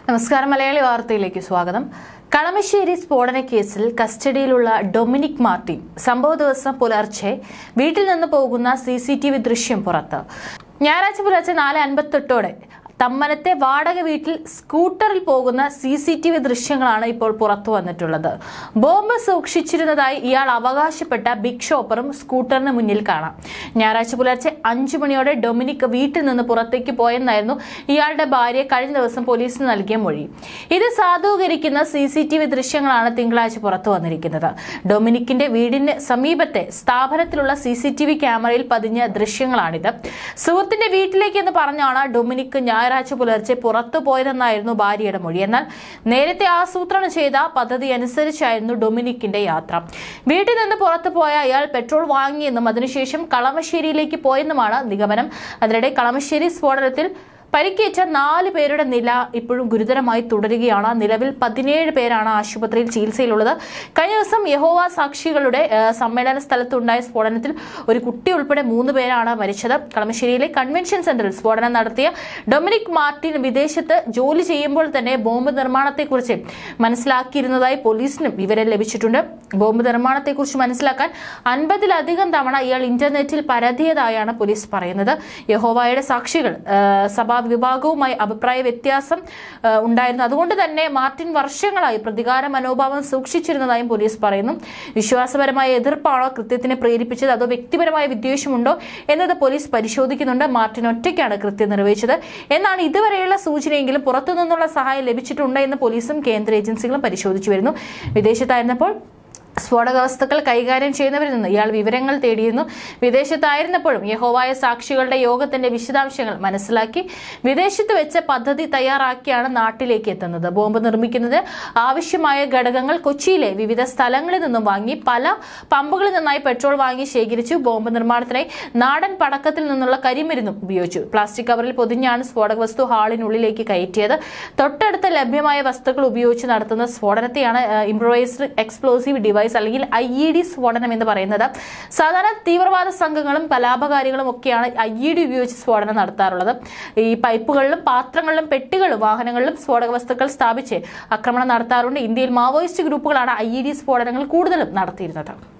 നമസ്കാരം മലയാളി വാർത്തയിലേക്ക് സ്വാഗതം കളമശ്ശേരി സ്ഫോടന കേസിൽ കസ്റ്റഡിയിലുള്ള ഡൊമിനിക് മാർട്ടിൻ സംഭവ ദിവസം പുലർച്ചെ വീട്ടിൽ നിന്ന് പോകുന്ന സി സി ടി വി ദൃശ്യം പുറത്ത് ഞായറാഴ്ച പുലർച്ചെ നാല് അൻപത്തെട്ടോടെ തമ്മനത്തെ വാടക വീട്ടിൽ സ്കൂട്ടറിൽ പോകുന്ന സി സി ടി വി ദൃശ്യങ്ങളാണ് ഇപ്പോൾ പുറത്തു വന്നിട്ടുള്ളത് ബോംബ് സൂക്ഷിച്ചിരുന്നതായി ഇയാൾ അവകാശപ്പെട്ട ബിഗ് ഷോപ്പറും സ്കൂട്ടറിന് മുന്നിൽ കാണാം ഞായറാഴ്ച പുലർച്ചെ അഞ്ചു മണിയോടെ ഡൊമിനിക് വീട്ടിൽ നിന്ന് പുറത്തേക്ക് പോയെന്നായിരുന്നു ഇയാളുടെ ഭാര്യ കഴിഞ്ഞ ദിവസം പോലീസിന് നൽകിയ മൊഴി ഇത് സാധൂകരിക്കുന്ന സി സി ടി വി ദൃശ്യങ്ങളാണ് തിങ്കളാഴ്ച പുറത്തു വന്നിരിക്കുന്നത് ഡൊമിനിക്കിന്റെ വീടിന് സമീപത്തെ സ്ഥാപനത്തിലുള്ള സി സി ടി വി ക്യാമറയിൽ പതിഞ്ഞ ദൃശ്യങ്ങളാണിത് സുഹൃത്തിന്റെ വീട്ടിലേക്ക് എന്ന് പറഞ്ഞാണ് ഡൊമിനിക് ഞായറാഴ്ച പുലർച്ചെ പുറത്തു പോയതെന്നായിരുന്നു ഭാര്യയുടെ മൊഴി എന്നാൽ നേരത്തെ ആസൂത്രണം ചെയ്ത പദ്ധതി അനുസരിച്ചായിരുന്നു ഡൊമിനിക്കിന്റെ യാത്ര വീട്ടിൽ നിന്ന് പുറത്തു പോയ അയാൾ പെട്രോൾ വാങ്ങിയെന്നും അതിനുശേഷം കളമശ്ശേരിയിലേക്ക് പോയെന്നുമാണ് നിഗമനം അതിനിടെ കളമശ്ശേരി സ്ഫോടനത്തിൽ പരിക്കേറ്റ നാല് പേരുടെ നില ഇപ്പോഴും ഗുരുതരമായി തുടരുകയാണ് നിലവിൽ പതിനേഴ് പേരാണ് ആശുപത്രിയിൽ ചികിത്സയിലുള്ളത് കഴിഞ്ഞ ദിവസം യഹോവ സാക്ഷികളുടെ ആ, സമ്മേളന സ്ഥലത്തുണ്ടായ സ്ഫോടനത്തിൽ ഒരു കുട്ടി ഉൾപ്പെടെ മൂന്ന് പേരാണ് മരിച്ചത് കളമശ്ശേരിയിലെ കൺവെൻഷൻ സെന്ററിൽ സ്ഫോടനം നടത്തിയ ഡൊമിനിക് മാർട്ടിൻ വിദേശത്ത് ജോലി ചെയ്യുമ്പോൾ തന്നെ ബോംബ് നിർമ്മാണത്തെക്കുറിച്ച് മനസ്സിലാക്കിയിരുന്നതായി പോലീസിനും വിവരം ലഭിച്ചിട്ടുണ്ട് ബോംബ് നിർമ്മാണത്തെക്കുറിച്ച് മനസ്സിലാക്കാൻ അൻപതിലധികം തവണ ഇയാൾ ഇന്റർനെറ്റിൽ പരതിയതായാണ് പോലീസ് പറയുന്നത് യഹോവയുടെ സാക്ഷികൾ ആ, സഭാ വിഭാഗവുമായി അഭിപ്രായ വ്യത്യാസം ആ, ഉണ്ടായിരുന്നു അതുകൊണ്ട് തന്നെ മാർട്ടിൻ വർഷങ്ങളായി പ്രതികാര മനോഭാവം സൂക്ഷിച്ചിരുന്നതായും പോലീസ് പറയുന്നു വിശ്വാസപരമായ എതിർപ്പാണോ കൃത്യത്തിനെ പ്രേരിപ്പിച്ചത് അതോ വ്യക്തിപരമായ വിദ്വേഷമുണ്ടോ എന്നത് പോലീസ് പരിശോധിക്കുന്നുണ്ട് മാർട്ടിൻ ഒറ്റയ്ക്കാണ് കൃത്യം നിർവഹിച്ചത് എന്നാണ് ഇതുവരെയുള്ള സൂചനയെങ്കിലും പുറത്തുനിന്നുള്ള സഹായം ലഭിച്ചിട്ടുണ്ട് എന്ന് പോലീസും കേന്ദ്ര ഏജൻസികളും പരിശോധിച്ചു വരുന്നു വിദേശത്തായിരുന്നപ്പോൾ സ്ഫോടക വസ്തുക്കൾ കൈകാര്യം ചെയ്യുന്നവരിൽ നിന്ന് ഇയാൾ വിവരങ്ങൾ തേടിയിരുന്നു വിദേശത്തായിരുന്നപ്പോഴും യഹോവായ സാക്ഷികളുടെ യോഗത്തിന്റെ വിശദാംശങ്ങൾ മനസ്സിലാക്കി വിദേശത്ത് വെച്ച് പദ്ധതി തയ്യാറാക്കിയാണ് നാട്ടിലേക്ക് എത്തുന്നത് ബോംബ് നിർമ്മിക്കുന്നത് ആവശ്യമായ ഘടകങ്ങൾ കൊച്ചിയിലെ വിവിധ സ്ഥലങ്ങളിൽ നിന്നും വാങ്ങി പല പമ്പുകളിൽ നിന്നായി പെട്രോൾ വാങ്ങി ശേഖരിച്ചു ബോംബ് നിർമ്മാണത്തിനായി നാടൻ പടക്കത്തിൽ നിന്നുള്ള കരിമരുന്നും ഉപയോഗിച്ചു പ്ലാസ്റ്റിക് കവറിൽ പൊതിഞ്ഞാണ് സ്ഫോടക വസ്തു ഹാളിനുള്ളിലേക്ക് കയറ്റിയത് തൊട്ടടുത്ത് ലഭ്യമായ വസ്തുക്കൾ ഉപയോഗിച്ച് നടത്തുന്ന സ്ഫോടനത്തെയാണ് ഇംപ്രവൈസ്ഡ് എക്സ്പ്ലോസീവ് ഡിവൈസ് അല്ലെങ്കിൽ ഐ ഇ ഡി സ്ഫോടനം എന്ന് പറയുന്നത് സാധാരണ തീവ്രവാദ സംഘങ്ങളും കലാപകാരികളും ഒക്കെയാണ് ഐ ഇ ഡി ഉപയോഗിച്ച് സ്ഫോടനം നടത്താറുള്ളത് ഈ പൈപ്പുകളിലും പാത്രങ്ങളിലും പെട്ടികളിലും വാഹനങ്ങളിലും സ്ഫോടക വസ്തുക്കൾ സ്ഥാപിച്ച് ആക്രമണം നടത്താറുണ്ട് ഇന്ത്യയിൽ മാവോയിസ്റ്റ് ഗ്രൂപ്പുകളാണ് ഐ ഇ ഡി സ്ഫോടനങ്ങൾ കൂടുതലും നടത്തിയിരുന്നത്